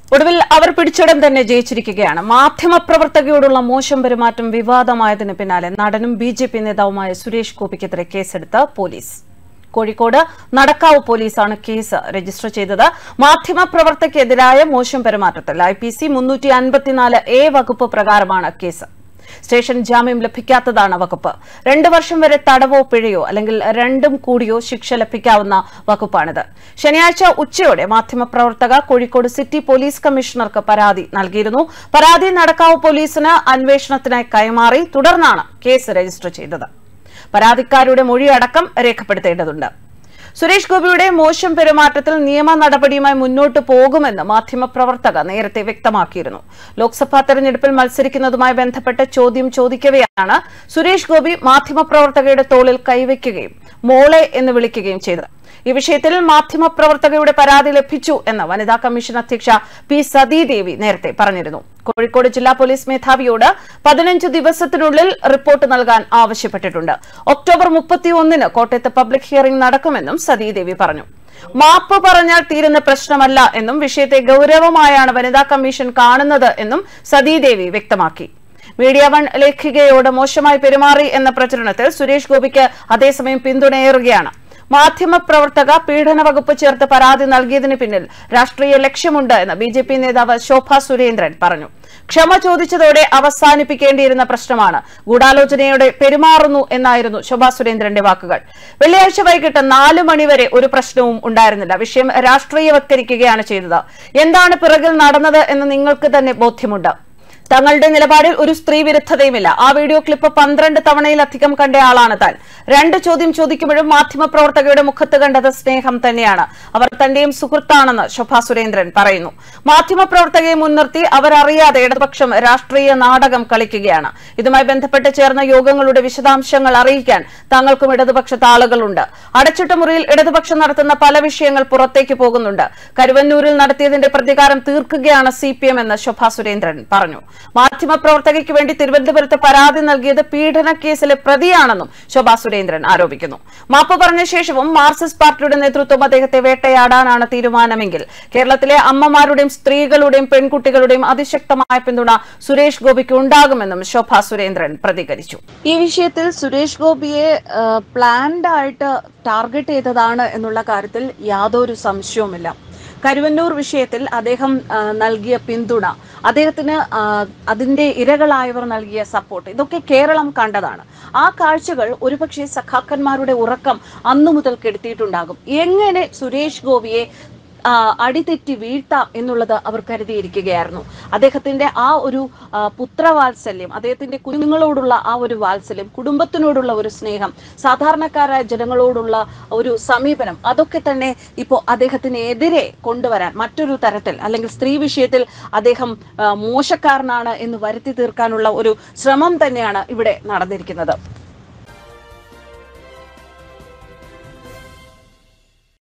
ഒടുവിൽ അവർ പിടിച്ചിടം തന്നെ ജയിച്ചിരിക്കുകയാണ് മാധ്യമപ്രവർത്തകയോടുള്ള മോശം പെരുമാറ്റം വിവാദമായതിന് പിന്നാലെ നടനും ബി ജെ പി നേതാവുമായ സുരേഷ് ഗോപിക്കെതിരെ കേസെടുത്ത് പോലീസ് കോഴിക്കോട് നടക്കാവ് പോലീസാണ് കേസ് രജിസ്റ്റർ ചെയ്തത് മാധ്യമപ്രവർത്തകയ്ക്കെതിരായ മോശം പെരുമാറ്റത്തിൽ ഐ പി സി മുന്നൂറ്റി അൻപത്തിനാല് എ വകുപ്പ് പ്രകാരമാണ് കേസ് സ്റ്റേഷൻ ജാമ്യം ലഭിക്കാത്തതാണ് വകുപ്പ് രണ്ടു വർഷം വരെ തടവോ പിഴയോ അല്ലെങ്കിൽ രണ്ടും കൂടിയോ ശിക്ഷ ലഭിക്കാവുന്ന വകുപ്പാണിത് ശനിയാഴ്ച ഉച്ചയോടെ മാധ്യമപ്രവർത്തക കോഴിക്കോട് സിറ്റി പോലീസ് കമ്മീഷണർക്ക് പരാതി നൽകിയിരുന്നു പരാതി നടക്കാവ് പോലീസിന് അന്വേഷണത്തിനായി കൈമാറി തുടർന്നാണ് കേസ് രജിസ്റ്റർ ചെയ്തത് പരാതിക്കാരുടെ മൊഴിയടക്കം രേഖപ്പെടുത്തേണ്ടതുണ്ട് സുരേഷ് ഗോപിയുടെ മോശം പെരുമാറ്റത്തിൽ നിയമ നടപടിയുമായി മുന്നോട്ട് പോകുമെന്ന് മാധ്യമപ്രവർത്തക നേരത്തെ വ്യക്തമാക്കിയിരുന്നു ലോക്സഭാ തെരഞ്ഞെടുപ്പിൽ മത്സരിക്കുന്നതുമായി ബന്ധപ്പെട്ട് ചോദ്യം ചോദിക്കവെയാണ് സുരേഷ് ഗോപി മാധ്യമപ്രവർത്തകയുടെ തോളിൽ കൈവയ്ക്കുകയും മോളെ എന്ന് വിളിക്കുകയും ചെയ്തത് ഈ വിഷയത്തിൽ മാധ്യമപ്രവർത്തകയുടെ പരാതി ലഭിച്ചു എന്ന് വനിതാ കമ്മീഷൻ അധ്യക്ഷ പി സതീദേവി നേരത്തെ പറഞ്ഞിരുന്നു കോഴിക്കോട് ജില്ലാ പോലീസ് മേധാവിയോട് പതിനഞ്ച് ദിവസത്തിനുള്ളിൽ റിപ്പോർട്ട് നൽകാൻ ആവശ്യപ്പെട്ടിട്ടുണ്ട് ഒക്ടോബർ മുപ്പത്തിയൊന്നിന് കോട്ടയത്ത് പബ്ലിക് ഹിയറിംഗ് നടക്കുമെന്നും സതീദേവി പറഞ്ഞു മാപ്പ് പറഞ്ഞാൽ തീരുന്ന പ്രശ്നമല്ല എന്നും വിഷയത്തെ ഗൌരവമായാണ് വനിതാ കമ്മീഷൻ കാണുന്നത് എന്നും സതീദേവി വ്യക്തമാക്കി മീഡിയ വൺ ലേഖികയോട് മോശമായി പെരുമാറി എന്ന പ്രചരണത്തിൽ സുരേഷ് ഗോപിക്ക് അതേസമയം പിന്തുണയേറുകയാണ് മാധ്യമപ്രവർത്തക പീഡന വകുപ്പ് ചേർത്ത് പരാതി നൽകിയതിന് പിന്നിൽ രാഷ്ട്രീയ ലക്ഷ്യമുണ്ട് എന്ന് ബി ജെ പി നേതാവ് ശോഭ സുരേന്ദ്രൻ പറഞ്ഞു ക്ഷമ ചോദിച്ചതോടെ അവസാനിപ്പിക്കേണ്ടിയിരുന്ന പ്രശ്നമാണ് ഗൂഢാലോചനയോടെ പെരുമാറുന്നു എന്നായിരുന്നു ശോഭാ സുരേന്ദ്രന്റെ വാക്കുകൾ വെള്ളിയാഴ്ച വൈകിട്ട് നാല് മണിവരെ ഒരു പ്രശ്നവും ഉണ്ടായിരുന്നില്ല വിഷയം രാഷ്ട്രീയവത്കരിക്കുകയാണ് ചെയ്തത് എന്താണ് പിറകിൽ നടന്നത് എന്ന് നിങ്ങൾക്ക് തന്നെ ബോധ്യമുണ്ട് തങ്ങളുടെ നിലപാടിൽ ഒരു സ്ത്രീ വിരുദ്ധതയുമില്ല ആ വീഡിയോ ക്ലിപ്പ് പന്ത്രണ്ട് തവണയിലധികം കണ്ട ആളാണ് താൻ രണ്ട് ചോദ്യം ചോദിക്കുമ്പോഴും മാധ്യമപ്രവർത്തകയുടെ മുഖത്ത് കണ്ടത് സ്നേഹം തന്നെയാണ് അവർ തന്റെയും സുഹൃത്താണെന്ന് ശോഭാ സുരേന്ദ്രൻ പറയുന്നു മാധ്യമപ്രവർത്തകയെ മുൻനിർത്തി അവരറിയാതെ ഇടതുപക്ഷം രാഷ്ട്രീയ നാടകം കളിക്കുകയാണ് ഇതുമായി ബന്ധപ്പെട്ട് ചേർന്ന യോഗങ്ങളുടെ വിശദാംശങ്ങൾ അറിയിക്കാൻ തങ്ങൾക്കും ഇടതുപക്ഷത്ത് ആളുകളുണ്ട് അടച്ചിട്ട മുറിയിൽ ഇടതുപക്ഷം നടത്തുന്ന പല വിഷയങ്ങൾ പുറത്തേക്ക് പോകുന്നുണ്ട് കരുവന്നൂരിൽ നടത്തിയതിന്റെ പ്രതികാരം തീർക്കുകയാണ് സി പി എം എന്ന് ശോഭാ സുരേന്ദ്രൻ പറഞ്ഞു മാധ്യമപ്രവർത്തകയ്ക്ക് വേണ്ടി തിരുവനന്തപുരത്ത് പരാതി നൽകിയത് പീഡന കേസിലെ പ്രതിയാണെന്നും ശോഭാ സുരേന്ദ്രൻ ആരോപിക്കുന്നു മാപ്പ് പറഞ്ഞ ശേഷവും മാർക്സിസ്റ്റ് പാർട്ടിയുടെ നേതൃത്വം അദ്ദേഹത്തെ വേട്ടയാടാനാണ് തീരുമാനമെങ്കിൽ കേരളത്തിലെ അമ്മമാരുടെയും സ്ത്രീകളുടെയും പെൺകുട്ടികളുടെയും അതിശക്തമായ പിന്തുണ സുരേഷ് ഗോപിക്ക് ഉണ്ടാകുമെന്നും ശോഭാ സുരേന്ദ്രൻ പ്രതികരിച്ചു ഈ വിഷയത്തിൽ സുരേഷ് ഗോപിയെ പ്ലാൻഡ് ആയിട്ട് ടാർഗറ്റ് ചെയ്തതാണ് എന്നുള്ള കാര്യത്തിൽ യാതൊരു സംശയവുമില്ല കരുവന്നൂർ വിഷയത്തിൽ അദ്ദേഹം ആ, നൽകിയ പിന്തുണ അദ്ദേഹത്തിന് ആ, അതിന്റെ ഇരകളായവർ നൽകിയ സപ്പോർട്ട് ഇതൊക്കെ കേരളം കണ്ടതാണ് ആ കാഴ്ചകൾ ഒരുപക്ഷെ സഖാക്കന്മാരുടെ ഉറക്കം അന്നു മുതൽ കെടുത്തിയിട്ടുണ്ടാകും എങ്ങനെ സുരേഷ് ഗോപിയെ ആ, അടിതെറ്റി വീഴ്ത്താം എന്നുള്ളത് അവർ കരുതിയിരിക്കുകയായിരുന്നു അദ്ദേഹത്തിന്റെ ആ ഒരു ആ, പുത്രവാത്സല്യം അദ്ദേഹത്തിന്റെ കുഞ്ഞുങ്ങളോടുള്ള ആ ഒരു വാത്സല്യം കുടുംബത്തിനോടുള്ള ഒരു സ്നേഹം സാധാരണക്കാരായ ജനങ്ങളോടുള്ള ഒരു സമീപനം അതൊക്കെ തന്നെ ഇപ്പോൾ അദ്ദേഹത്തിന് എതിരെ കൊണ്ടുവരാൻ മറ്റൊരു തരത്തിൽ അല്ലെങ്കിൽ സ്ത്രീ വിഷയത്തിൽ അദ്ദേഹം ആ, മോശക്കാരനാണ് എന്ന് വരുത്തി തീർക്കാനുള്ള ഒരു ശ്രമം തന്നെയാണ് ഇവിടെ നടന്നിരിക്കുന്നത്